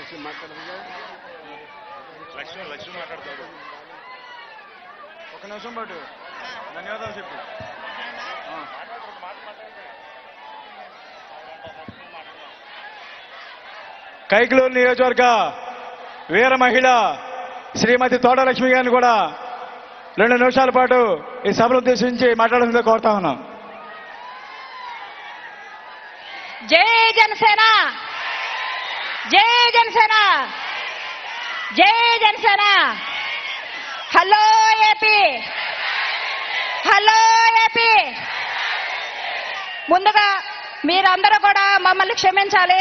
లక్ష్మి లక్ష్మి మాట్లాడతాడు ఒక నిమిషం పాటు ధన్యవాదాలు చెప్పు ఆ. కైకలూరు నియోజకవర్గ వీర మహిళ శ్రీమతి తోటలక్ష్మి గారిని కూడా రెండు నిమిషాల పాటు ఈ సభను ఉద్దేశించి మాట్లాడాల్సిందే కోరుతా ఉన్నాం జై జనసేన జై జనసేన జై Janasena hello AP hello AP ముందుగా మీరందరూ కూడా మమ్మల్ని క్షమించాలి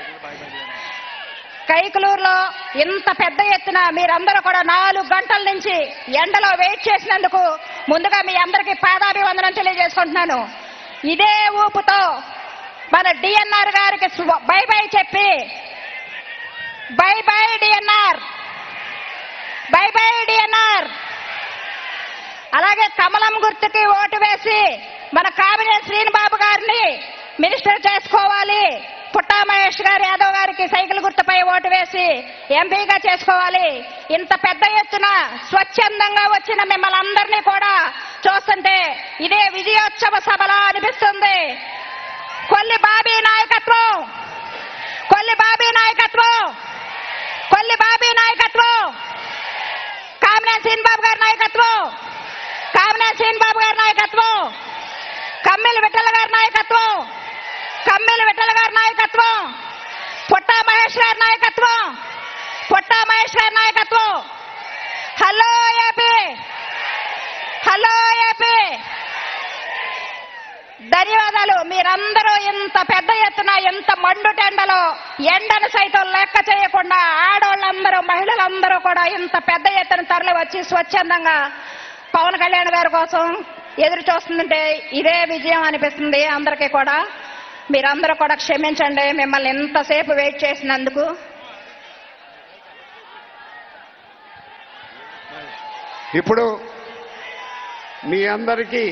కైకలూరులో ఇంత పెద్ద ఎత్తున మీరందరూ కూడా నాలుగు గంటల నుంచి ఎండలో వెయిట్ చేసినందుకు ముందుగా మీ అందరికీ పాదాభివందనం తెలియజేసుకుంటున్నాను ఇదే ఊపుతో మన డిఎన్ఆర్ గారికి స్వ- బై బై చెప్పి bye bye DNR bye bye DNR అలాగే కమలం గుర్తుకి ఓటు వేసి మన కామినేని శ్రీనిబాబు గారిని మినిస్టర్ చేసుకోవాలి పుట్టా మహేష్ గారు యాదవ్ గారికి సైకిల్ గుర్తుపై ఓటు వేసి ఎంపీగా చేసుకోవాలి ఇంత పెద్ద ఎత్తున స్వచ్ఛందంగా వచ్చిన మిమ్మల్ని అందరినీ కూడా చూస్తుంటే ఇదే విజయోత్సవ సభలా అనిపిస్తుంది కొల్లి బాబీ నాయకత్వం కొల్లి బాబీ నాయకత్వం కొల్లి బాబీ నాయకత్వం కామినేని శ్రీనిబాబు గారి నాయకత్వం కామినేని శ్రీనిబాబు గారి నాయకత్వం కమ్మిలి విఠల గారి నాయకత్వం కమ్మిలి విఠల గారి నాయకత్వం పుట్టా మహేష్ గారి నాయకత్వం పుట్టా మహేష్ గారి నాయకత్వం హలో ఏపీ హలో ఏపీ ధన్యవాదాలు మీరందరూ ఇంత పెద్ద ఎత్తున ఇంత మండు టెండలో ఎండను సైతం లెక్క చేయకుండా ఆడవాళ్ళందరూ మహిళలందరూ కూడా ఇంత పెద్ద ఎత్తున తరలి వచ్చి స్వచ్ఛందంగా పవన్ కళ్యాణ్ గారి కోసం ఎదురు చూస్తుంటే ఇదే విజయం అనిపిస్తుంది అందరికీ కూడా మీరందరూ కూడా క్షమించండి మిమ్మల్ని ఇంతసేపు వెయిట్ చేసినందుకు ఇప్పుడు మీ అందరికీ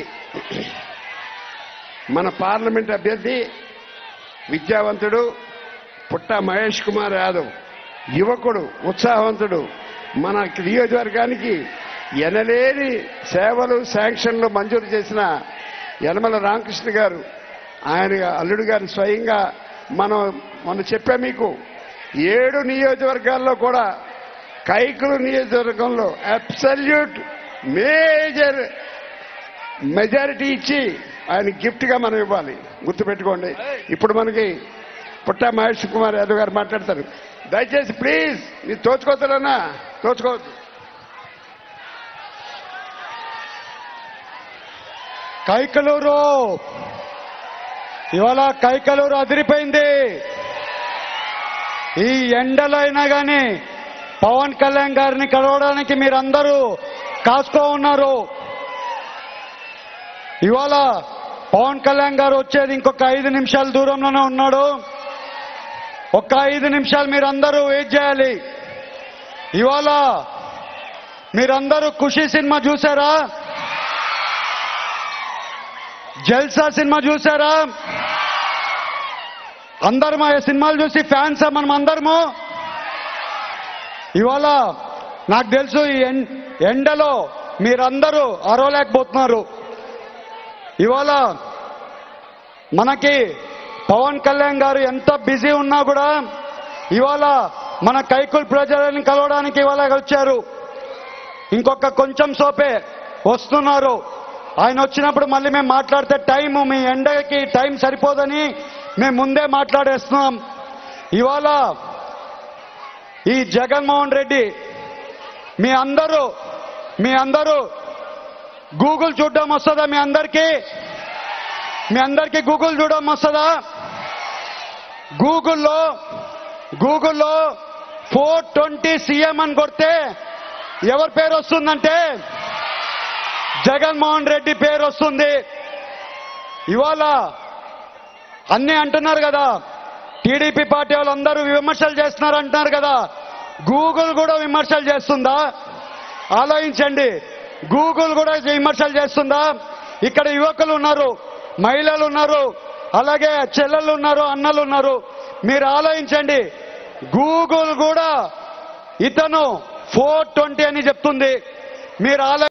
మన పార్లమెంట్ అభ్యర్థి విద్యావంతుడు పుట్ట మహేష్ కుమార్ యాదవ్ యువకుడు ఉత్సాహవంతుడు మన నియోజకవర్గానికి ఎనలేని సేవలు శాంక్షన్లు మంజూరు చేసిన యనమల రామకృష్ణ గారు ఆయన అల్లుడు గారు స్వయంగా మనం మనం చెప్పా మీకు ఏడు నియోజకవర్గాల్లో కూడా కైకులు నియోజకవర్గంలో అబ్సల్యూట్ మేజర్ మెజారిటీ ఇచ్చి ఆయన గిఫ్ట్ గా మనం ఇవ్వాలి గుర్తుపెట్టుకోండి ఇప్పుడు మనకి పుట్ట మహేష్ కుమార్ యాదవ్ గారు మాట్లాడతారు దయచేసి ప్లీజ్ మీరు తోచుకోవద్దులన్నా తోచుకోవద్దు కైకలూరు ఇవాళ కైకలూరు అదిరిపోయింది ఈ ఎండలో అయినా కానీ పవన్ కళ్యాణ్ గారిని కలవడానికి మీరందరూ కాసుకో ఉన్నారు ఇవాళ పవన్ కళ్యాణ్ గారు వచ్చేది ఇంకొక ఐదు నిమిషాల దూరంలోనే ఉన్నాడు ఒక్క ఐదు నిమిషాలు మీరందరూ వెయిట్ చేయాలి ఇవాళ మీరందరూ ఖుషి సినిమా చూసారా జల్సా సినిమా చూసారా అందరం ఆ సినిమాలు చూసి ఫ్యాన్స్ మనం అందరము ఇవాళ నాకు తెలుసు ఈ ఎన్- ఎండలో మీరందరూ అరవలేకపోతున్నారు ఇవాళ మనకి పవన్ కళ్యాణ్ గారు ఎంత బిజీ ఉన్నా కూడా ఇవాళ మన కైకుల్ ప్రజలను కలవడానికి ఇవాళ వచ్చారు ఇంకొక కొంచెం సోపే వస్తున్నారు ఆయన వచ్చినప్పుడు మళ్ళీ మేము మాట్లాడితే టైం మీ ఎండకి టైం సరిపోదని మేము ముందే మాట్లాడేస్తున్నాం ఇవాళ ఈ జగన్మోహన్ రెడ్డి మీ అందరూ మీ అందరూ గూగుల్ చూడడం వస్తుందా మీ అందరికీ మీ అందరికీ గూగుల్ చూడడం వస్తుందా గూగుల్లో గూగుల్లో ఫోర్ ట్వంటీ సీఎం అని కొడితే ఎవరి పేరు వస్తుందంటే జగన్మోహన్ రెడ్డి పేరు వస్తుంది ఇవాళ అన్ని అంటున్నారు కదా టీడీపీ పార్టీ వాళ్ళందరూ విమర్శలు చేస్తున్నారు అంటున్నారు కదా గూగుల్ కూడా విమర్శలు చేస్తుందా ఆలోచించండి గూగుల్ కూడా విమర్శలు చేస్తుందా ఇక్కడ యువకులు ఉన్నారు మహిళలు ఉన్నారు అలాగే చెల్లెళ్ళు ఉన్నారు అన్నలు ఉన్నారు మీరు ఆలోచించండి గూగుల్ కూడా ఇతను ఫోర్ ట్వంటీ అని చెప్తుంది మీరు ఆలో